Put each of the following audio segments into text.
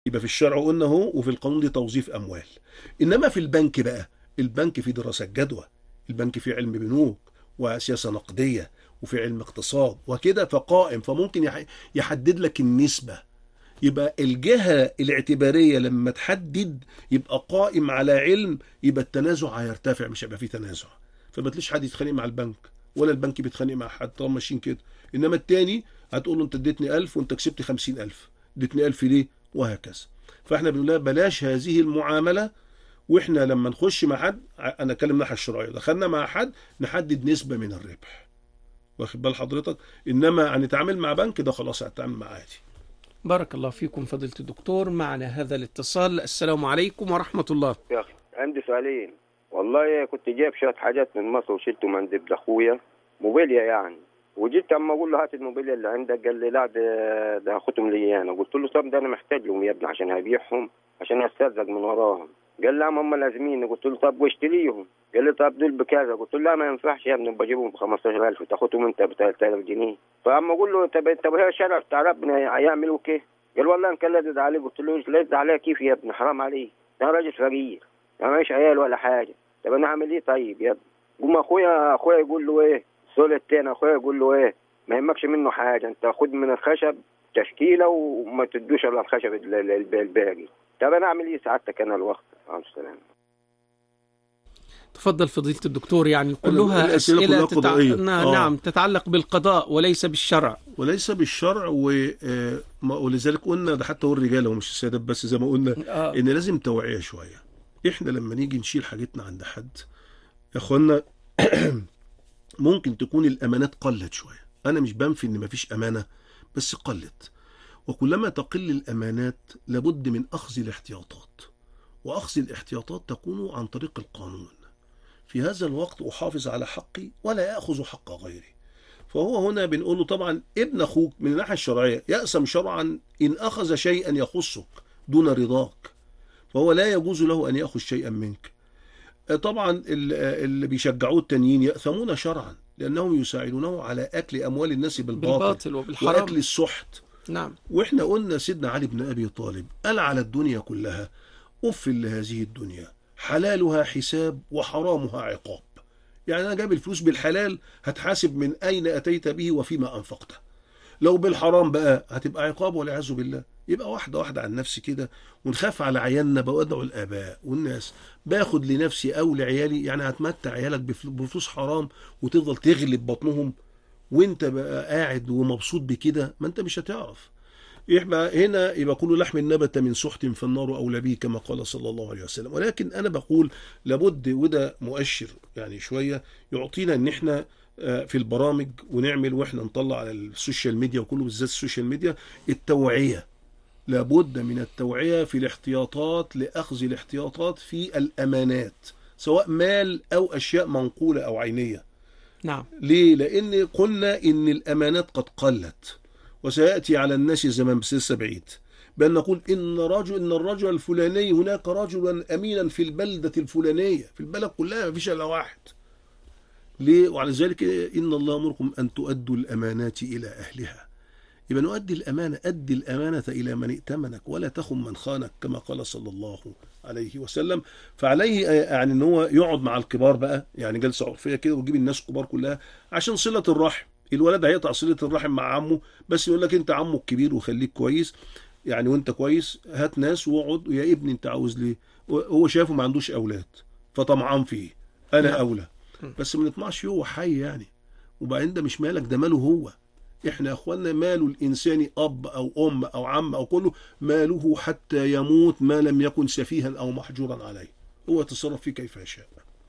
يبقى في الشرع قلنا اهو وفي القانون دي توظيف اموال انما في البنك بقى البنك فيه دراسه جدوى البنك فيه علم بنوك وسياسه نقديه وفي علم اقتصاد وكده فقائم فممكن يح- يحدد لك النسبه يبقى الجهه الاعتباريه لما تحدد يبقى قائم على علم يبقى التنازع هيرتفع مش هيبقى فيه تنازع فما تلاقيش حد يتخانق مع البنك ولا البنك بيتخانق مع حد طالما ماشيين كده انما التاني هتقول له انت اديتني 1000 وانت كسبت 50000 اديتني 1000 ليه وهكذا فاحنا بنقول لها بلاش هذه المعامله واحنا لما نخش مع حد ع- انا اتكلم ناحيه الشرعيه دخلنا مع حد نحدد نسبه من الربح واخد بال حضرتك انما هنتعامل مع بنك ده خلاص هتعامل معاه عادي بارك الله فيكم فضيلة الدكتور معنا هذا الاتصال السلام عليكم ورحمة الله يا اخي عندي سؤالين والله كنت جايب شويه حاجات من مصر وشلتهم عند ابن اخويا موبيليا يعني وجيت اما اقول له هات الموبيليا اللي عندك قال لي لا ده ده هاخدهم لي انا قلت له طب ده انا محتاج لهم يا ابني عشان هبيعهم عشان استرزق من وراهم قال لا هم لازمين قلت له طب واشتريهم قال لي طب دول بكذا قلت له لا ما ينفعش يا ابني بجيبهم ب 15000 تاخدهم انت ب 3000 جنيه فاما اقول له طب طب هي الشارع بتاع ربنا هيعملوا كده قال والله ان كان لازم عليه قلت له لازم عليه كيف يا ابني حرام عليك ده أنا راجل فقير انا معيش عيال ولا حاجه طب انا اعمل ايه طيب يا ابني قوم اخويا اخويا يقول له ايه السؤال التاني اخويا يقول له ايه ما يهمكش منه حاجه انت خد من الخشب تشكيله وما تدوش الا الخشب ال- ال- ال- الباقي طب انا اعمل ايه سعادتك انا الوقت مع السلامه تفضل فضيلة الدكتور يعني كلها الأسئلة أسئلة كلها قضائية. نا- آه. نعم تتعلق بالقضاء وليس بالشرع وليس بالشرع و... آه، ما- ولذلك قلنا ده حتى هو الرجال ومش السيدات بس زي ما قلنا آه. ان لازم توعيه شويه احنا لما نيجي نشيل حاجتنا عند حد يا اخوانا ممكن تكون الامانات قلت شويه انا مش بنفي ان مفيش امانه بس قلت وكلما تقل الامانات لابد من اخذ الاحتياطات واخذ الاحتياطات تكون عن طريق القانون في هذا الوقت احافظ على حقي ولا اخذ حق غيري فهو هنا بنقول له طبعا ابن اخوك من الناحيه الشرعيه يأسم شرعا ان اخذ شيئا يخصك دون رضاك فهو لا يجوز له ان ياخذ شيئا منك طبعا ال- اللي بيشجعوه التانيين يأثمون شرعا لانهم يساعدونه على اكل اموال الناس بالباطل, بالباطل وبالحرام واكل السحت نعم واحنا قلنا سيدنا علي بن ابي طالب قال على الدنيا كلها اف لهذه الدنيا حلالها حساب وحرامها عقاب يعني انا جايب الفلوس بالحلال هتحاسب من اين اتيت به وفيما انفقته لو بالحرام بقى هتبقى عقاب والعياذ بالله يبقى واحده واحده عن نفسي كده ونخاف على عيالنا بودعوا الاباء والناس باخد لنفسي او لعيالي يعني هتمتع عيالك بفل- بفلوس حرام وتفضل تغلب بطنهم وانت بقى قاعد ومبسوط بكده ما انت مش هتعرف يبقى هنا يبقى كل لحم نبت من سحت فالنار اولى به كما قال صلى الله عليه وسلم ولكن انا بقول لابد وده مؤشر يعني شويه يعطينا ان احنا آه، في البرامج ونعمل واحنا نطلع على السوشيال ميديا وكله بالذات السوشيال ميديا التوعيه لابد من التوعيه في الاحتياطات لاخذ الاحتياطات في الامانات سواء مال او اشياء منقوله او عينيه نعم ليه؟ لأن قلنا إن الأمانات قد قلت وسيأتي على الناس زمان بس لسه بعيد بأن نقول إن رجل إن الرجل الفلاني هناك رجلا أمينا في البلدة الفلانية في البلد كلها ما فيش إلا واحد ليه؟ وعلى ذلك إن الله أمركم أن تؤدوا الأمانات إلى أهلها يبقى نؤدي الأمانة أدي الأمانة إلى من ائتمنك ولا تخن من خانك كما قال صلى الله عليه وسلم فعليه يعني ان هو يقعد مع الكبار بقى يعني جلسه عرفيه كده ويجيب الناس الكبار كلها عشان صله الرحم الولد هيقطع صله الرحم مع عمه بس يقول لك انت عمه الكبير وخليك كويس يعني وانت كويس هات ناس واقعد يا ابني انت عاوز ليه هو شافه ما عندوش اولاد فطمعان فيه انا نعم. اولى بس ما نطمعش فيه هو حي يعني وبعدين ده مش مالك ده ماله هو احنا يا اخوانا مال الانسان اب او ام او عم او كله ماله حتى يموت ما لم يكن سفيها او محجورا عليه هو يتصرف فيه كيف يشاء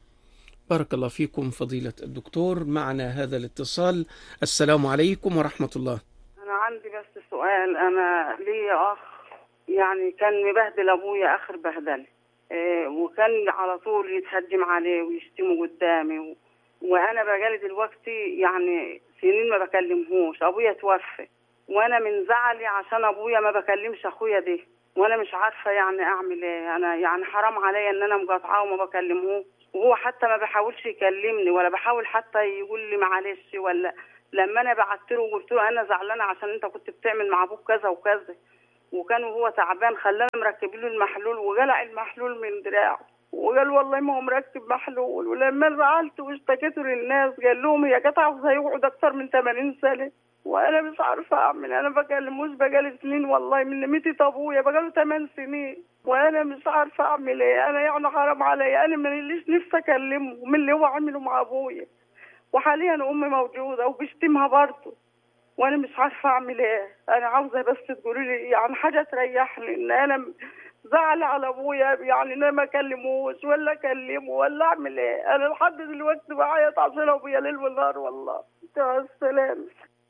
بارك الله فيكم فضيلة الدكتور معنا هذا الاتصال السلام عليكم ورحمة الله انا عندي بس سؤال انا ليا اخ يعني كان مبهدل ابويا اخر بهدله إيه وكان على طول يتهجم عليه ويشتمه قدامي و... وانا بقالي دلوقتي يعني سنين ما بكلمهوش ابويا توفى وانا من زعلي عشان ابويا ما بكلمش اخويا ده وانا مش عارفه يعني اعمل ايه انا يعني حرام عليا ان انا مقاطعاه وما بكلمهوش وهو حتى ما بيحاولش يكلمني ولا بحاول حتى يقول لي معلش ولا لما انا بعت له وقلت له انا زعلانه عشان انت كنت بتعمل مع ابوك كذا وكذا وكان وهو تعبان خلانا مركب له المحلول وقلع المحلول من دراعه وقال والله ما هو مركب محلول ولما زعلت واشتكيت للناس قال لهم هي كانت عاوزه يقعد اكتر من 80 سنه وانا مش عارفه اعمل انا بكلموش بقالي سنين والله من ميتة ابويا بقاله 8 سنين وانا مش عارفه اعمل ايه انا يعني حرام عليا انا ماليش نفسي اكلمه من اللي هو عمله مع ابويا وحاليا امي موجوده وبشتمها برضه وانا مش عارفه اعمل ايه انا عاوزه بس تقولي لي يعني حاجه تريحني ان انا م- زعل على ابويا يعني ان انا ما اكلموش ولا اكلمه ولا اعمل ايه انا لحد دلوقتي بعيط عشان ابويا ليل ونهار والله مع السلامه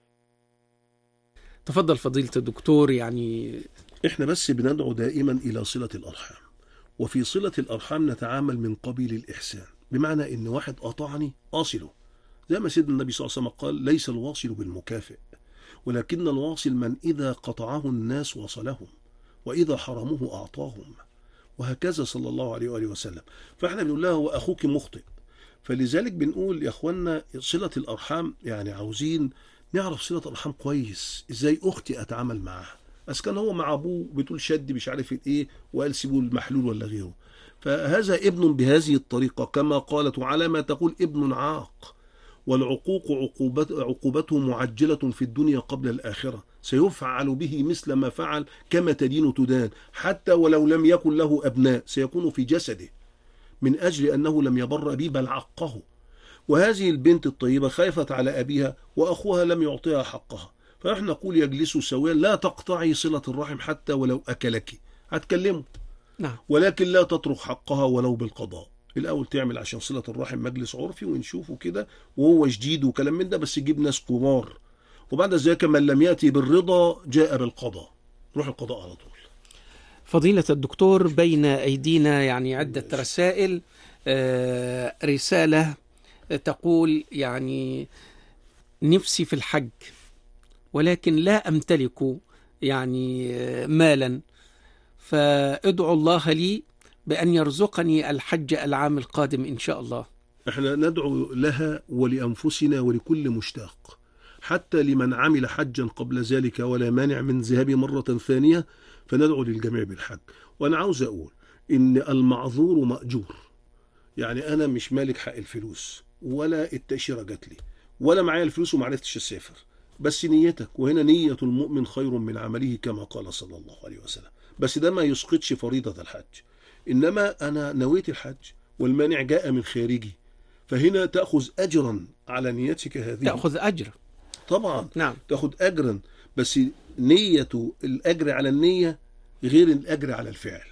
تفضل فضيلة الدكتور يعني احنا بس بندعو دائما الى صله الارحام وفي صله الارحام نتعامل من قبيل الاحسان بمعنى ان واحد قاطعني اصله زي ما سيدنا النبي صلى الله عليه وسلم قال ليس الواصل بالمكافئ ولكن الواصل من اذا قطعه الناس وصلهم واذا حرموه اعطاهم وهكذا صلى الله عليه واله وسلم فاحنا بنقول لها هو اخوك مخطئ فلذلك بنقول يا اخوانا صله الارحام يعني عاوزين نعرف صله الارحام كويس ازاي اختي اتعامل معاها بس كان هو مع ابوه بتقول شد مش عارف ايه وقال سيبوا المحلول ولا غيره فهذا ابن بهذه الطريقه كما قالت وعلى ما تقول ابن عاق والعقوق عقوبت عقوبته معجله في الدنيا قبل الاخره سيفعل به مثل ما فعل كما تدين تدان حتى ولو لم يكن له ابناء سيكون في جسده من اجل انه لم يبر به بل عقه وهذه البنت الطيبة خافت على أبيها وأخوها لم يعطيها حقها فنحن نقول يجلسوا سويا لا تقطعي صلة الرحم حتى ولو أكلك هتكلموا نعم ولكن لا تترك حقها ولو بالقضاء الأول تعمل عشان صلة الرحم مجلس عرفي ونشوفه كده وهو جديد وكلام من ده بس يجيب ناس كبار وبعد ذلك من لم يأتي بالرضا جاء بالقضاء روح القضاء على طول فضيلة الدكتور بين أيدينا يعني عدة رسائل آه، رسالة تقول يعني نفسي في الحج ولكن لا أمتلك يعني آه، مالا فادعو الله لي بأن يرزقني الحج العام القادم إن شاء الله احنا ندعو لها ولأنفسنا ولكل مشتاق حتى لمن عمل حجا قبل ذلك ولا مانع من ذهاب مرة ثانية فندعو للجميع بالحج وأنا عاوز أقول إن المعذور مأجور يعني أنا مش مالك حق الفلوس ولا التأشيرة جات لي ولا معايا الفلوس وما عرفتش أسافر بس نيتك وهنا نية المؤمن خير من عمله كما قال صلى الله عليه وسلم بس ده ما يسقطش فريضة الحج إنما أنا نويت الحج والمانع جاء من خارجي فهنا تأخذ أجرا على نيتك هذه تأخذ أجر طبعا نعم تاخد أجرا بس نية الأجر على النية غير الأجر على الفعل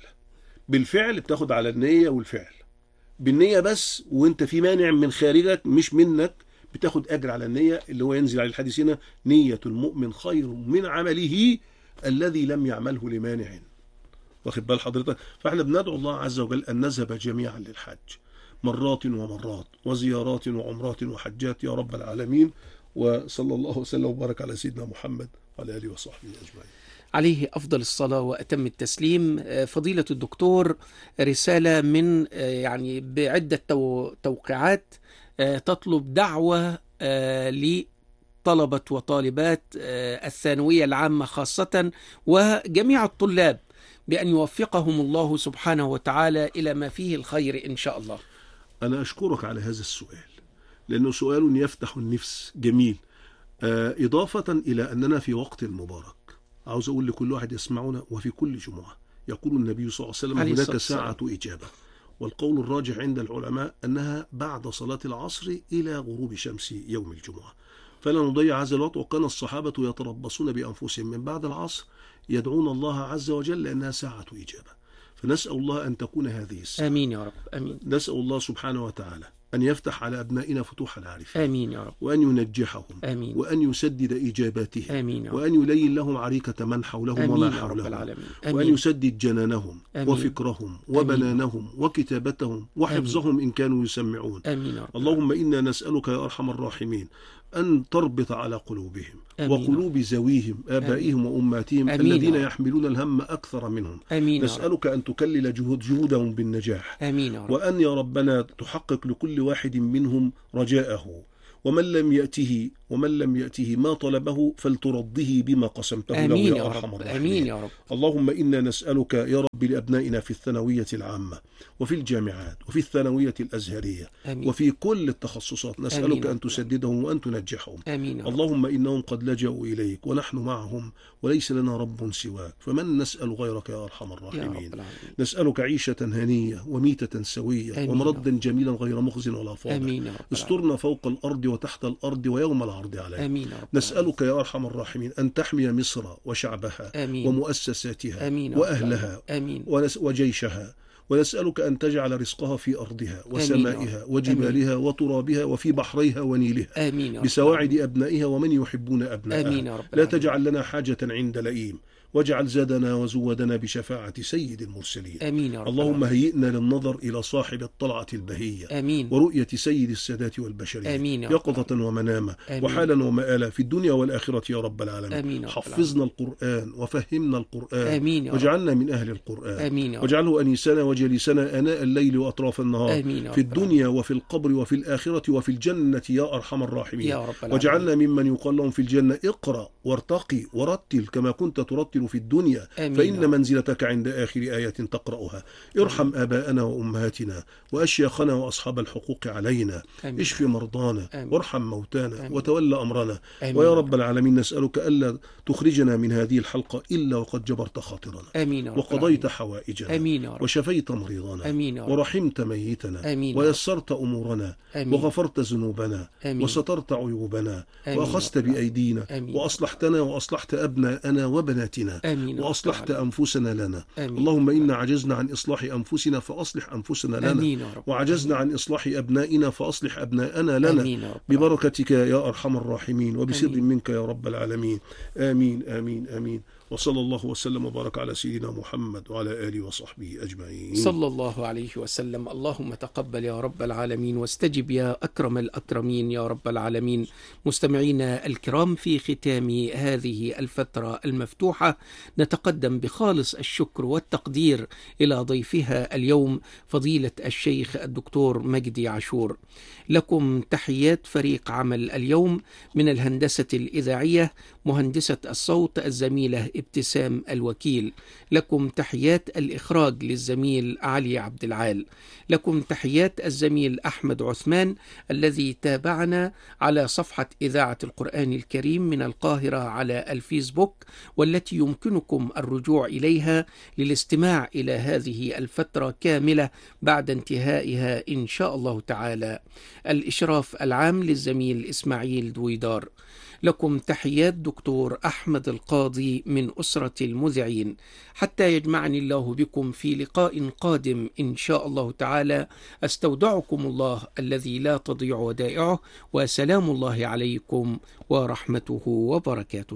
بالفعل بتاخد على النية والفعل بالنية بس وانت في مانع من خارجك مش منك بتاخد أجر على النية اللي هو ينزل على الحديث هنا نية المؤمن خير من عمله الذي لم يعمله لمانع واخد بال حضرتك فاحنا بندعو الله عز وجل أن نذهب جميعا للحج مرات ومرات وزيارات وعمرات وحجات يا رب العالمين وصلى الله وسلم وبارك على سيدنا محمد وعلى اله وصحبه اجمعين. عليه أفضل الصلاة وأتم التسليم آه، فضيلة الدكتور رسالة من آه، يعني بعدة تو- توقيعات آه، تطلب دعوة آه، لطلبة وطالبات آه، الثانوية العامة خاصة وجميع الطلاب بأن يوفقهم الله سبحانه وتعالى إلى ما فيه الخير إن شاء الله انا اشكرك على هذا السؤال لانه سؤال يفتح النفس جميل آه، اضافه الى اننا في وقت مبارك عاوز اقول لكل واحد يسمعنا وفي كل جمعه يقول النبي صلى الله عليه وسلم عليه هناك الصلاة ساعه اجابه والقول الراجح عند العلماء انها بعد صلاه العصر الى غروب شمس يوم الجمعه فلا نضيع هذا الوقت وكان الصحابه يتربصون بانفسهم من بعد العصر يدعون الله عز وجل لانها ساعه اجابه فنسال الله ان تكون هذه الساعه آمين يا رب آمين نسأل الله سبحانه وتعالى أن يفتح على أبنائنا فتوح العارفين آمين يا رب وأن ينجحهم آمين وأن يسدد إجاباتهم آمين يا رب وأن يلين لهم عريكة من حولهم آمين وما يا رب حولهم العالمين وأن آمين يسدد جنانهم آمين. وفكرهم وبنانهم وكتابتهم وحفظهم إن كانوا يسمعون آمين يا رب اللهم إنا نسألك يا أرحم الراحمين أن تربط على قلوبهم آمين. وقلوب ذويهم آبائهم وأمهاتهم آمين. الذين يحملون الهم أكثر منهم آمين يا رب نسألك أن تكلل جهود جهودهم بالنجاح آمين يا رب وأن يا ربنا تحقق لكل واحد منهم رجاءه ومن لم يأته ومن لم يأته ما طلبه فلترضه بما قسمته له امين يا يا أرحم رب الراحمين امين يا رب اللهم إنا نسألك يا رب لأبنائنا في الثانوية العامة وفي الجامعات وفي الثانوية الأزهرية امين وفي كل التخصصات نسألك آمين. أن تسددهم وأن تنجحهم امين يا رب اللهم إنهم قد لجأوا إليك ونحن معهم وليس لنا رب سواك فمن نسأل غيرك يا أرحم يا الراحمين رب العالمين نسألك عيشة هنية وميتة سوية آمين. ومردا جميلا غير مخز ولا فاضح امين يا رب العالمين. استرنا فوق الأرض وتحت الأرض ويوم العرض علينا امين يا رب نسألك يا أرحم الراحمين أن تحمي مصر وشعبها امين ومؤسساتها امين يا رب وأهلها العالمين. امين ونس وجيشها ونسألك أن تجعل رزقها في أرضها وسمائها وجبالها وترابها وفي بحريها ونيلها امين يا رب بسواعد أبنائها ومن يحبون أبنائها امين يا رب لا العالمين. تجعل لنا حاجة عند لئيم واجعل زادنا وزودنا بشفاعة سيد المرسلين امين يا رب اللهم العالمين. هيئنا للنظر إلى صاحب الطلعة البهية امين ورؤية سيد السادات والبشرية آمين يا رب يقظة ومناما آمين. وحالا ومآلا في الدنيا والآخرة يا رب العالمين آمين يا رب حفظنا القرآن وفهمنا القرآن امين يا رب واجعلنا من أهل القرآن امين يا رب واجعله أنيسنا وجليسنا آناء الليل وأطراف النهار امين يا رب في الدنيا وفي القبر وفي الآخرة وفي الجنة يا أرحم الراحمين يا رب العالمين. واجعلنا ممن يقال لهم في الجنة اقرأ وارتقي ورتل كما كنت ترتل في الدنيا آمين يا فإن رب. منزلتك عند آخر آية تقرأها ارحم آباءنا وأمهاتنا وأشياخنا وأصحاب الحقوق علينا آمين. اشف مرضانا آمين. وارحم موتانا آمين. وتول أمرنا آمين ويا يا رب العالمين نسألك ألا تخرجنا من هذه الحلقة إلا وقد جبرت خاطرنا امين يا رب وقضيت العالمين. حوائجنا امين يا رب وشفيت مريضنا امين يا رب ورحمت ميتنا آمين يا رب. ويسرت أمورنا امين وغفرت ذنوبنا آمين. وسترت عيوبنا آمين وأخذت يا رب. بأيدينا آمين. وأصلحتنا وأصلحت أبناءنا وبناتنا امين يا رب وأصلحت العالمين. أنفسنا لنا آمين. اللهم إنا عجزنا عن إصلاح أنفسنا فأصلح أنفسنا لنا امين يا رب وعجزنا عن إصلاح أبنائنا فأصلح أبناءنا لنا امين يا رب ببركتك يا أرحم الراحمين وبسر آمين. منك يا رب العالمين آمين آمين آمين وصلى الله وسلم وبارك على سيدنا محمد وعلى آله وصحبه أجمعين صلى الله عليه وسلم اللهم تقبل يا رب العالمين واستجب يا أكرم الأكرمين يا رب العالمين مستمعينا الكرام في ختام هذه الفترة المفتوحة نتقدم بخالص الشكر والتقدير إلى ضيفها اليوم فضيلة الشيخ الدكتور مجدي عاشور لكم تحيات فريق عمل اليوم من الهندسة الإذاعية مهندسة الصوت الزميلة ابتسام الوكيل لكم تحيات الإخراج للزميل علي عبد العال لكم تحيات الزميل أحمد عثمان الذي تابعنا على صفحة إذاعة القرآن الكريم من القاهرة على الفيسبوك والتي يمكنكم الرجوع إليها للاستماع إلى هذه الفترة كاملة بعد انتهائها إن شاء الله تعالى الإشراف العام للزميل إسماعيل دويدار لكم تحيات دكتور أحمد القاضي من أسرة المذيعين حتى يجمعني الله بكم في لقاء قادم إن شاء الله تعالى أستودعكم الله الذي لا تضيع ودائعه وسلام الله عليكم ورحمته وبركاته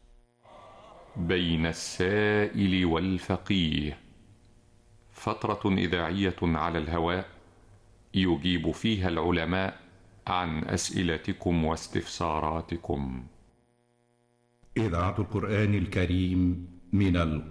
بين السائل والفقيه فترة إذاعية على الهواء يجيب فيها العلماء عن أسئلتكم واستفساراتكم إذاعة القرآن الكريم من القاهرة